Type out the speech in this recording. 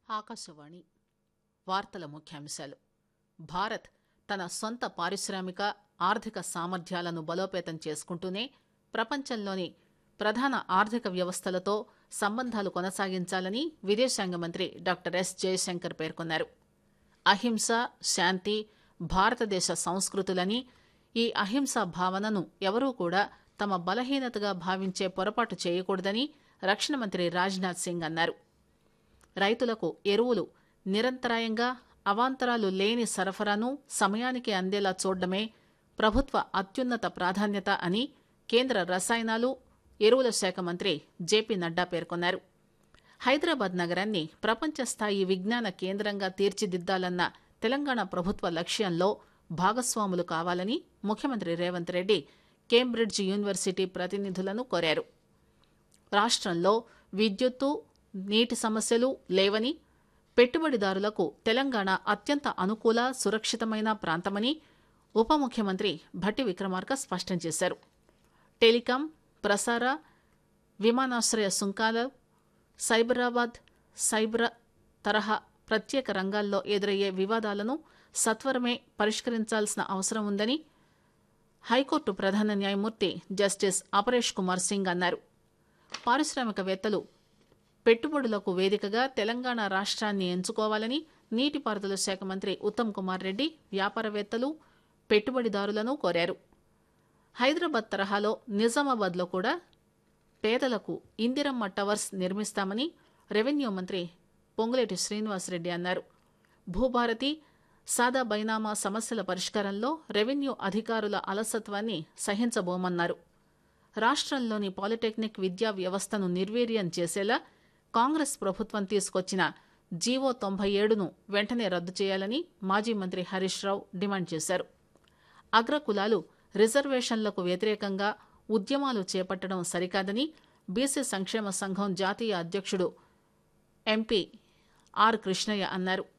ఆకాశవాణి వార్తల ముఖ్యాంశాలు భారత్ తన సొంత పారిశ్రామిక ఆర్థిక సామర్థ్యాలను బలోపేతం చేసుకుంటూనే ప్రపంచంలోని ప్రధాన ఆర్థిక వ్యవస్థలతో సంబంధాలు కొనసాగించాలని విదేశాంగ మంత్రి డాక్టర్ ఎస్ జయశంకర్ పేర్కొన్నారు అహింస శాంతి భారతదేశ సంస్కృతులని ఈ అహింసా భావనను ఎవరూ కూడా తమ బలహీనతగా భావించే పొరపాటు చేయకూడదని రక్షణ మంత్రి రాజ్నాథ్ సింగ్ అన్నారు రైతులకు ఎరువులు నిరంతరాయంగా అవాంతరాలు లేని సరఫరాను సమయానికి అందేలా చూడడమే ప్రభుత్వ అత్యున్నత ప్రాధాన్యత అని కేంద్ర రసాయనాలు ఎరువుల శాఖ మంత్రి జేపీ నడ్డా పేర్కొన్నారు హైదరాబాద్ నగరాన్ని ప్రపంచ స్థాయి విజ్ఞాన కేంద్రంగా తీర్చిదిద్దాలన్న తెలంగాణ ప్రభుత్వ లక్ష్యంలో భాగస్వాములు కావాలని ముఖ్యమంత్రి రేవంత్ రెడ్డి కేంబ్రిడ్జ్ యూనివర్సిటీ ప్రతినిధులను కోరారు రాష్ట్రంలో విద్యుత్తు నీటి సమస్యలు లేవని పెట్టుబడిదారులకు తెలంగాణ అత్యంత అనుకూల సురక్షితమైన ప్రాంతమని ఉప ముఖ్యమంత్రి భట్టి విక్రమార్క స్పష్టం చేశారు టెలికాం ప్రసార విమానాశ్రయ సుంకాలు సైబరాబాద్ సైబర్ తరహా ప్రత్యేక రంగాల్లో ఎదురయ్యే వివాదాలను సత్వరమే పరిష్కరించాల్సిన అవసరం ఉందని హైకోర్టు ప్రధాన న్యాయమూర్తి జస్టిస్ అపరేష్ కుమార్ సింగ్ అన్నారు పారిశ్రామికవేత్తలు పెట్టుబడులకు వేదికగా తెలంగాణ రాష్ట్రాన్ని ఎంచుకోవాలని నీటిపారుదల శాఖ మంత్రి ఉత్తమ్ కుమార్ రెడ్డి వ్యాపారవేత్తలు పెట్టుబడిదారులను కోరారు హైదరాబాద్ తరహాలో నిజామాబాద్లో కూడా పేదలకు ఇందిరమ్మ టవర్స్ నిర్మిస్తామని రెవెన్యూ మంత్రి పొంగులేటి శ్రీనివాసరెడ్డి అన్నారు భూభారతి సాదా బైనామా సమస్యల పరిష్కారంలో రెవెన్యూ అధికారుల అలసత్వాన్ని సహించబోమన్నారు రాష్ట్రంలోని పాలిటెక్నిక్ విద్యా వ్యవస్థను నిర్వీర్యం చేసేలా కాంగ్రెస్ ప్రభుత్వం తీసుకొచ్చిన జీవో తొంభై ఏడును వెంటనే రద్దు చేయాలని మాజీ మంత్రి హరీష్ రావు డిమాండ్ చేశారు అగ్రకులాలు రిజర్వేషన్లకు వ్యతిరేకంగా ఉద్యమాలు చేపట్టడం సరికాదని బీసీ సంక్షేమ సంఘం జాతీయ అధ్యక్షుడు ఎంపీ ఆర్ కృష్ణయ్య అన్నారు